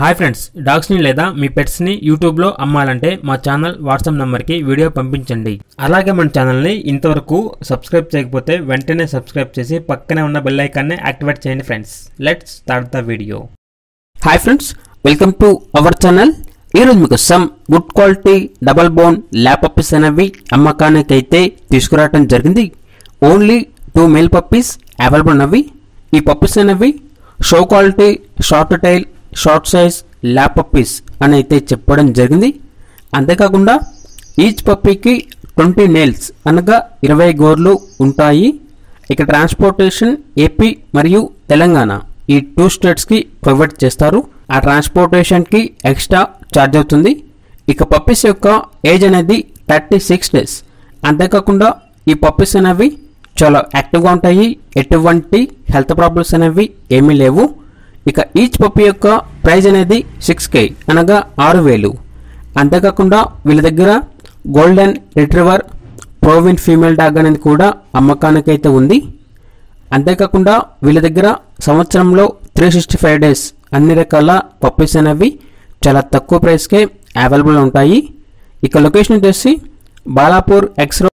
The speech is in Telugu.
హాయ్ ఫ్రెండ్స్ డాగ్స్ని లేదా మీ పెట్స్ని యూట్యూబ్లో అమ్మాలంటే మా ఛానల్ వాట్సాప్ నెంబర్కి వీడియో పంపించండి అలాగే మన ఛానల్ని ఇంతవరకు సబ్స్క్రైబ్ చేయకపోతే వెంటనే సబ్స్క్రైబ్ చేసి పక్కనే ఉన్న బెల్ ఐకాన్ని యాక్టివేట్ చేయండి friends let's start the video hi friends welcome to our channel ఈరోజు మీకు some good quality double bone lap puppies అనేవి అమ్మకానికి అయితే తీసుకురావడం జరిగింది only two male puppies available ఉన్నవి ఈ పప్పీస్ అనేవి show quality short tail short size lap puppies అని అయితే చెప్పడం జరిగింది అంతేకాకుండా ఈచ్ పప్పీకి ట్వంటీ నేల్స్ అనగా ఇరవై గోర్లు ఉంటాయి ఇక ట్రాన్స్పోర్టేషన్ ఏపీ మరియు తెలంగాణ ఈ టూ స్టేట్స్కి ప్రొవైడ్ చేస్తారు ఆ ట్రాన్స్పోర్టేషన్కి ఎక్స్ట్రా ఛార్జ్ అవుతుంది ఇక పప్పీస్ యొక్క ఏజ్ అనేది థర్టీ సిక్స్ డేస్ అంతేకాకుండా ఈ పప్పీస్ అనేవి చాలా యాక్టివ్గా ఉంటాయి ఎటువంటి హెల్త్ ప్రాబ్లమ్స్ అనేవి ఏమీ లేవు ఇక ఈచ్ పప్పీ యొక్క ప్రైజ్ అనేది సిక్స్ కే అనగా ఆరు వేలు అంతేకాకుండా వీళ్ళ దగ్గర golden retriever proven female dog అనేది కూడా అమ్మకానికి అయితే ఉంది అంతేకాకుండా వీళ్ళ దగ్గర సంవత్సరంలో త్రీ సిక్స్టీ ఫైవ్ డేస్ అన్ని రకాల పప్పీస్ అనేవి చాలా తక్కువ ప్రైస్కే అవైలబుల్ ఉంటాయి ఇక లొకేషన్ వచ్చేసి బాలాపూర్ ఎక్స్ రోడ్